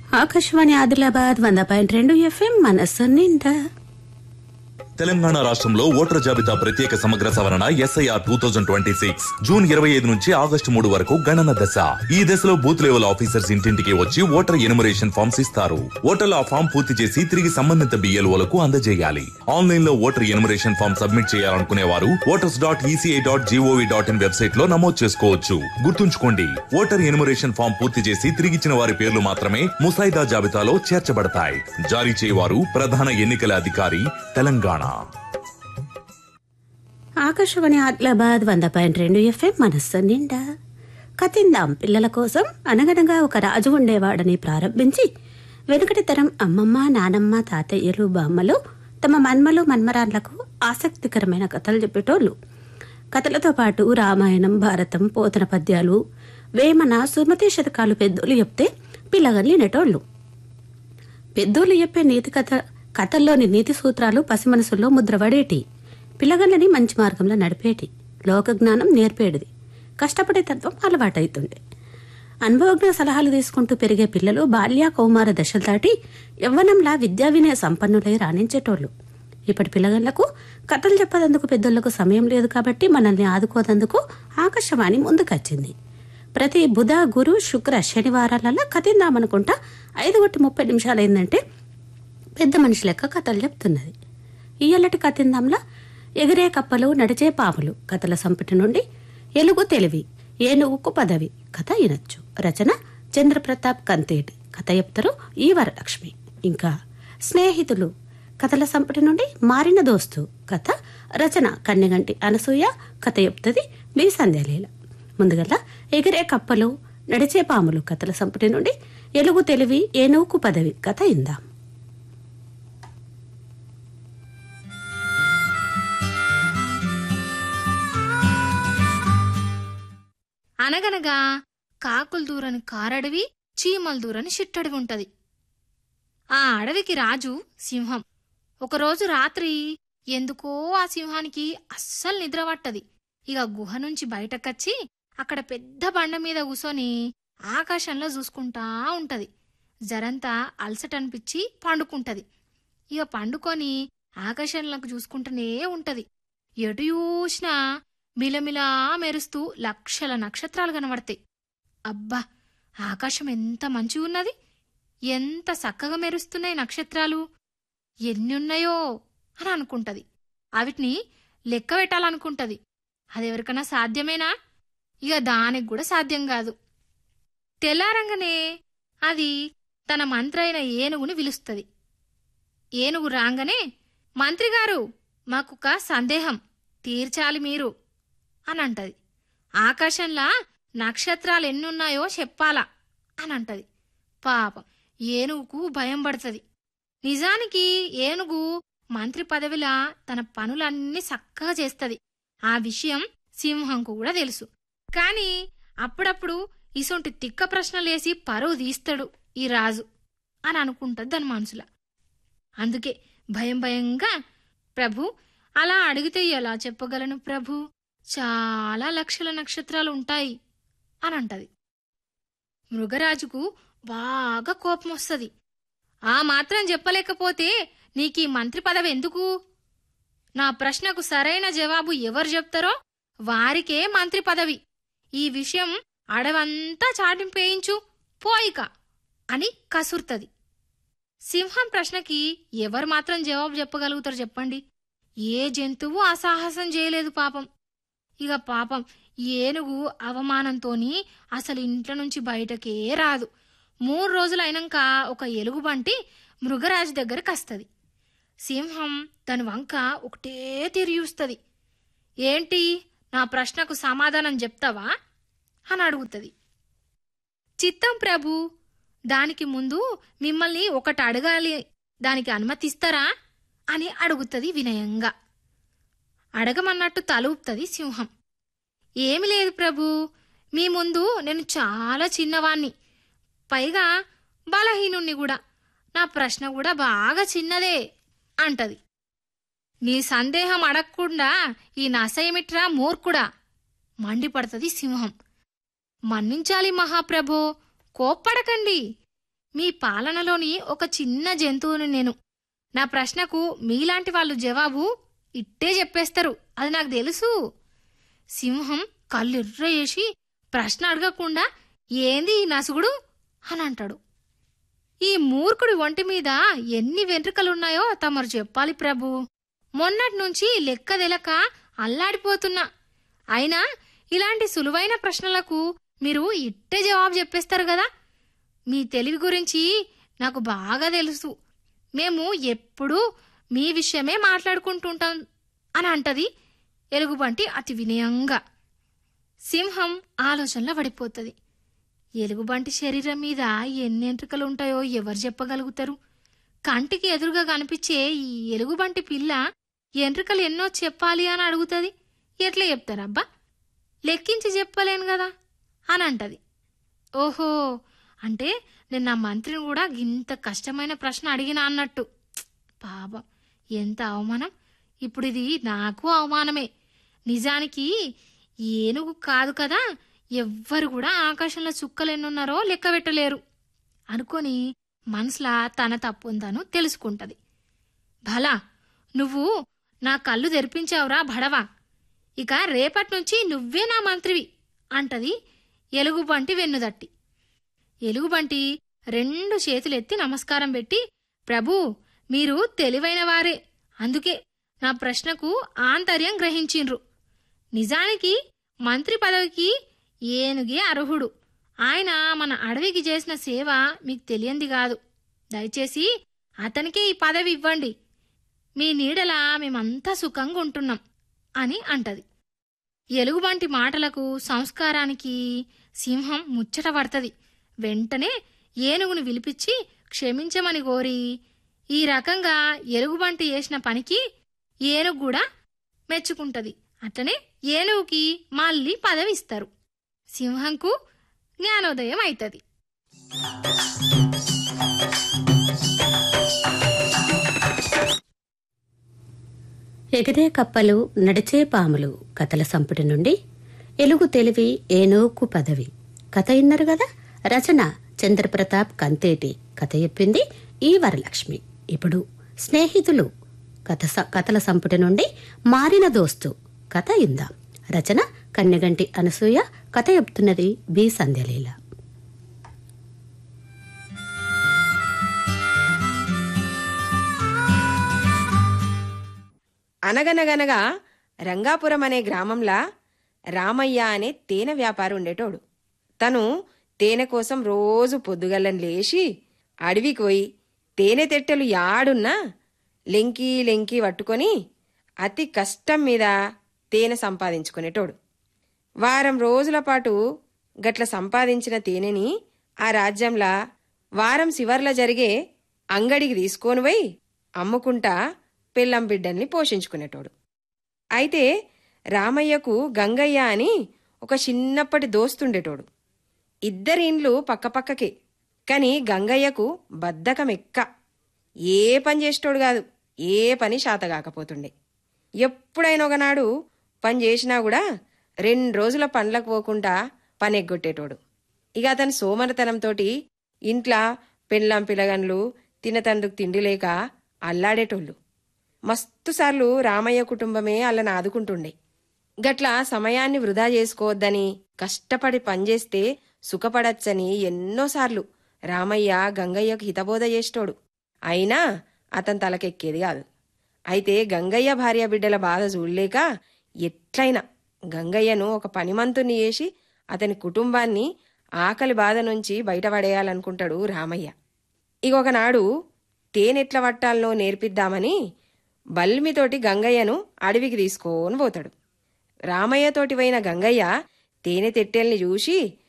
ఆకాశవాణి ఆదిలాబాద్ వంద పాయింట్ రెండు ఎఫ్ఎం మనస్సు నిండా తెలంగాణ రాష్ట్రంలో ఓటర్ జాబితా ప్రత్యేక సమగ్ర సవరణ SIR two thousand twenty six June ఇరవై ఐదు నుంచి ఆగస్టు మూడు వరకు గణన దశ ఈ దశలో బూత్ లెవెల్ ఆఫీసర్స్ ఇంటింటికి వచ్చి ఓటర్ ఎనుమరేషన్ ఫామ్స్ ఇస్తారు ఓటర్లు ఆ ఫామ్ పూర్తి చేసి తిరిగి సంబంధిత బిఎల్ఓలకు అందజేయాలి ఆన్లైన్ లో ఓటర్ ఎనుమరేషన్ ఫామ్ సబ్మిట్ చేయాలనుకునే వారు voters dot ECI dot GOV dot in website లో నమోదు చేసుకోవచ్చు గుర్తుంచుకోండి ఓటర్ ఎనుమరేషన్ ఫామ్ పూర్తి చేసి తిరిగిచ్చిన వారి పేర్లు మాత్రమే ముసాయిదా జాబితాలో చేర్చబడతాయి జారీ చేయవారు ప్రధాన ఎన్నికల అధికారి తెలంగాణ ఆకాశవాణి ఆదిలాబాద్ వంద పాయింట్ రెండు ఎఫ్ఎం మనస్సు నిండా కతిందాం పిల్లల కోసం అనగనగా ఒక రాజు ఉండేవాడని ప్రారంభించి వెనుకటి తరం అమ్మమ్మ నానమ్మ తాతయ్యలు బామ్మలు తమ మన్మలు మన్మరాన్లకు ఆసక్తికరమైన కథలు చెప్పేటోళ్ళు కథలతో పాటు రామాయణం భారతం పోతన పద్యాలు వేమన సుమతి శతకాలు పెద్దోళ్ళు చెప్తే పిల్లగల్లి నెటోళ్ళు పెద్దోళ్ళు చెప్పే నీతి కథ కథల్లోని నీతి సూత్రాలు పసిమనసుల్లో ముద్రపడేటి పిల్లగళ్ళని మంచి మార్గంలో నడిపేటి లోక జ్ఞానం నేర్పేటిది కష్టపడే తత్వం అలవాటైతుండే అనుభవజ్ఞ సలహాలు తీసుకుంటూ పెరిగే పిల్లలు బాల్య కౌమార దశలు దాటి యవ్వనంలా విద్యా వినయ సంపన్నులై రాణించేటోళ్ళు ఇప్పటి పిల్లగాళ్లకు కథలు చెప్పదందుకు పెద్దోళ్లకు సమయం లేదు కాబట్టి మనల్ని ఆదుకోదందుకు ఆకాశవాణి ముందుకొచ్చింది ప్రతి బుధ గురు శుక్ర శనివారాలలో కథిందామనుకుంటా ఐదు గొట్టి ముప్పై నిమిషాలు అయిందంటే పెద్ద మనిషి లెక్క కథలు చెప్తున్నది ఇయ్యలటి కథిందంలా ఎగిరే కప్పలు నడిచే పాములు కథల సంపుటి నుండి ఎలుగు తెలివి ఏనుగుకు పదవి కథ వినొచ్చు రచన చంద్రప్రతాప్ కంతేటి కథ చెప్తారు ఈ వరలక్ష్మి ఇంకా స్నేహితులు కథల సంపుటి నుండి మారిన దోస్తు కథ రచన కన్నెగంటి అనసూయ కథ చెప్తుంది మీ సంధ్యాలీల ముందుగల ఎగిరే కప్పలు నడిచే పాములు కథల సంపుటి నుండి ఎలుగు తెలివి ఏనుగుకు పదవి కథ ఇందాం అనగనగా కాకులు దూరని కారడవి చీమల దూరని చిట్టడవి ఉంటది ఆ అడవికి రాజు సింహం ఒకరోజు రాత్రి ఎందుకో ఆ సింహానికి అస్సలు నిద్ర పట్టది ఇక గుహ నుంచి బయటకొచ్చి అక్కడ పెద్ద బండ మీద కూసోని ఆకాశంలో చూసుకుంటా ఉంటది జరంతా అలసటనిపించి పండుకుంటది ఇక పండుకొని ఆకాశంలోకి చూసుకుంటూనే ఉంటది ఎటు చూసినా మిలమిలా మెరుస్తూ లక్షల నక్షత్రాలు కనబడతాయి అబ్బా ఆకాశం ఎంత మంచిగా ఉన్నది ఎంత చక్కగా మెరుస్తున్నాయి నక్షత్రాలు ఎన్నున్నాయో అని అనుకుంటది అవిటిని లెక్క పెట్టాలనుకుంటది అదెవరికన్నా సాధ్యమేనా ఇక దానికి కూడా సాధ్యం కాదు తెల్లారంగానే అది తన మంత్రి అయిన ఏనుగుని పిలుస్తుంది ఏనుగు రాగానే మంత్రిగారు మాకొక సందేహం తీర్చాలి మీరు అని అంటది ఆకాశంలా నక్షత్రాలు ఎన్నున్నాయో చెప్పాలా అని అంటది పాపం ఏనుగుకు భయం పడుతుంది నిజానికి ఏనుగు మంత్రి పదవిలా తన పనులన్నీ చక్కగా చేస్తది ఆ విషయం సింహంకు కూడా తెలుసు కాని అప్పుడప్పుడు ఇసొంటి తిక్క ప్రశ్నలేసి పరువు తీస్తాడు ఈ రాజు అని అనుకుంటది దాని మనసుల అందుకే భయం భయంగా ప్రభు అలా అడిగితే ఎలా చెప్పగలను ప్రభు చాలా లక్షల నక్షత్రాలు ఉంటాయి అని అంటది మృగరాజుకు బాగా కోపం వస్తుంది ఆ మాత్రం చెప్పలేకపోతే నీకీ మంత్రి పదవి ఎందుకు నా ప్రశ్నకు సరైన జవాబు ఎవరు చెప్తారో వారికే మంత్రి పదవి ఈ విషయం అడవంతా చాటింపేయించు పోయిక అని కసురుతది సింహం ప్రశ్నకి ఎవరు మాత్రం జవాబు చెప్పగలుగుతారు చెప్పండి ఏ జంతువు అసాహసం చేయలేదు పాపం ఇక పాపం ఏనుగు అవమానంతోని అసలు ఇంట్లో నుంచి బయటకే రాదు మూడు రోజులైనాక ఒక ఎలుగుబంటి మృగరాజు దగ్గరకు వస్తుంది సింహం తన వంక ఒకటే తిరిగిస్తుంది ఏంటి నా ప్రశ్నకు సమాధానం చెప్తావా అని అడుగుతుంది చిత్తం ప్రభు దానికి ముందు మిమ్మల్ని ఒకటి అడగాలి దానికి అనుమతిస్తారా అని అడుగుతుంది వినయంగా అడగమన్నట్టు తలూపుతుంది సింహం ఏమి లేదు ప్రభు మీ ముందు నేను చాలా చిన్నవాణ్ణి పైగా బలహీనుణ్ణి కూడా నా ప్రశ్న కూడా బాగా చిన్నదే అంటది నీ సందేహం అడగకుండా ఈ నసయమిట్రా మూర్ఖుడా మండిపడుతుంది సింహం మన్నించాలి మహాప్రభో కోప్పడకండి మీ పాలనలోని ఒక చిన్న జంతువుని నేను నా ప్రశ్నకు మీలాంటి వాళ్ళు జవాబు ఇట్టే చెప్పేస్తారు అది నాకు తెలుసు సింహం కళ్ళెర్ర వేసి ప్రశ్న అడగకుండా ఏంది ఈ నసుగుడు అని అంటాడు ఈ మూర్ఖుడి ఒంటి మీద ఎన్ని వెంట్రుకలున్నాయో తమరు చెప్పాలి ప్రభు మొన్నటి నుంచి లెక్క తెలక అల్లాడిపోతున్నా అయినా ఇలాంటి సులువైన ప్రశ్నలకు మీరు ఇట్టే జవాబు చెప్పేస్తారు కదా మీ తెలివి గురించి నాకు బాగా తెలుసు మేము ఎప్పుడూ మీ విషయమే మాట్లాడుకుంటుంటాం అని అంటది ఎలుగుబంటి అతి వినయంగా సింహం ఆలోచనలో పడిపోతుంది ఎలుగుబంటి శరీరం మీద ఎన్ని ఎంట్రుకలు ఉంటాయో ఎవరు చెప్పగలుగుతారు కంటికి ఎదురుగా కనిపించే ఈ ఎలుగుబంటి పిల్ల ఎంట్రుకలు ఎన్నో చెప్పాలి అని అడుగుతుంది ఎట్లా చెప్తారబ్బా లెక్కించి చెప్పలేను కదా అని అంటది ఓహో అంటే నేను నా మంత్రిని కూడా ఇంత కష్టమైన ప్రశ్న అడిగినా అన్నట్టు ప్చ్! పాపం ఎంత అవమానం ఇప్పుడు ఇది నాకు అవమానమే నిజానికి ఏనుగు కాదు కదా ఎవ్వరు కూడా ఆకాశంలో చుక్కలు ఎన్నున్నారో లెక్క పెట్టలేరు అనుకొని మనసులా తన తప్పుందను తెలుసుకుంటది భలా నువ్వు నా కళ్ళు తెరిపించావురా భడవా ఇక రేపటి నుంచి నువ్వే నా మంత్రివి అంటది ఎలుగుబంటి వెన్నుదట్టి ఎలుగుబంటి రెండు చేతులెత్తి నమస్కారం పెట్టి ప్రభూ మీరు తెలివైన వారే అందుకే నా ప్రశ్నకు ఆంతర్యం గ్రహించిండ్రు నిజానికి మంత్రి పదవికి ఏనుగే అర్హుడు ఆయన మన అడవికి చేసిన సేవ మీకు తెలియంది కాదు దయచేసి అతనికే ఈ పదవి ఇవ్వండి మీ నీడలా మేమంతా సుఖంగా ఉంటున్నాం అని అంటది ఎలుగుబంటి మాటలకు సంస్కారానికి సింహం ముచ్చట పడుతుంది వెంటనే ఏనుగును విలిపించి క్షమించమని కోరి ఈ రకంగా ఎలుగుబంటి చేసిన పనికి ఏనుగు కూడా మెచ్చుకుంటది అట్లనే ఏనుగుకి మళ్ళీ పదవి ఇస్తారు సింహంకు జ్ఞానోదయం అవుతుంది ఎగిరే కప్పలు నడిచే పాములు కథల సంపుటి నుండి ఎలుగు తెలివి ఏనోకు పదవి కథ ఇన్నారు కదా రచన చంద్రప్రతాప్ కంతేటి కథ చెప్పింది ఈ వరలక్ష్మి ఇప్పుడు స్నేహితులు కథ స- కథల సంపుటి నుండి మారిన దోస్తు కథ ఇందాం రచన కన్నెగంటి అనసూయ కథ చెప్తున్నది బి సంధ్యలీల అనగనగనగా రంగాపురం అనే గ్రామంలా రామయ్య అనే తేనె వ్యాపారి ఉండేటోడు తను తేనె కోసం రోజు పొద్దుగల్లని లేచి అడవికి పోయి తేనె తెట్టెలు యాడున్నా లెంకి లెంకి పట్టుకొని అతి కష్టం మీద తేనె సంపాదించుకునేటోడు వారం రోజుల పాటు గట్ల సంపాదించిన తేనెని ఆ రాజ్యంలా వారం శివర్ల జరిగే అంగడికి తీసుకొని పోయి అమ్ముకుంటా పిల్లం బిడ్డల్ని పోషించుకునేటోడు అయితే రామయ్యకు గంగయ్య అని ఒక చిన్నప్పటి దోస్తుండేటోడు ఇద్దరి ఇండ్లు పక్కపక్కకే కాని గంగయ్యకు బద్ధకం ఎక్క ఏ పని చేసేటోడు కాదు ఏ పని శాతగాకపోతుండే ఎప్పుడైనా ఒకనాడు పని చేసినా కూడా రెండు రోజుల పనులకు పోకుండా పని ఎగ్గొట్టేటోడు ఇక అతని సోమరతనంతోటి ఇంట్లా పెళ్ళాం పిల్లగన్లు తినతందుకు తిండి లేక అల్లాడేటోళ్ళు మస్తుసార్లు రామయ్య కుటుంబమే అల్లని ఆదుకుంటుండే గట్ల సమయాన్ని వృధా చేసుకోవద్దని కష్టపడి పనిచేస్తే సుఖపడచ్చని ఎన్నోసార్లు రామయ్య గంగయ్యకు హితబోధ చేసేటోడు అయినా అతని తలకెక్కేది కాదు అయితే గంగయ్య భార్య బిడ్డల బాధ చూడలేక ఎట్లయినా గంగయ్యను ఒక పనిమంతుని చేసి అతని కుటుంబాన్ని ఆకలి బాధ నుంచి బయటపడేయాలనుకుంటాడు రామయ్య ఇక ఒకనాడు తేనెట్ల వట్టాలనో నేర్పిద్దామని బల్మితోటి గంగయ్యను అడవికి తీసుకొని పోతాడు రామయ్యతోటి పోయిన గంగయ్య తేనె తెట్టెల్ని చూసి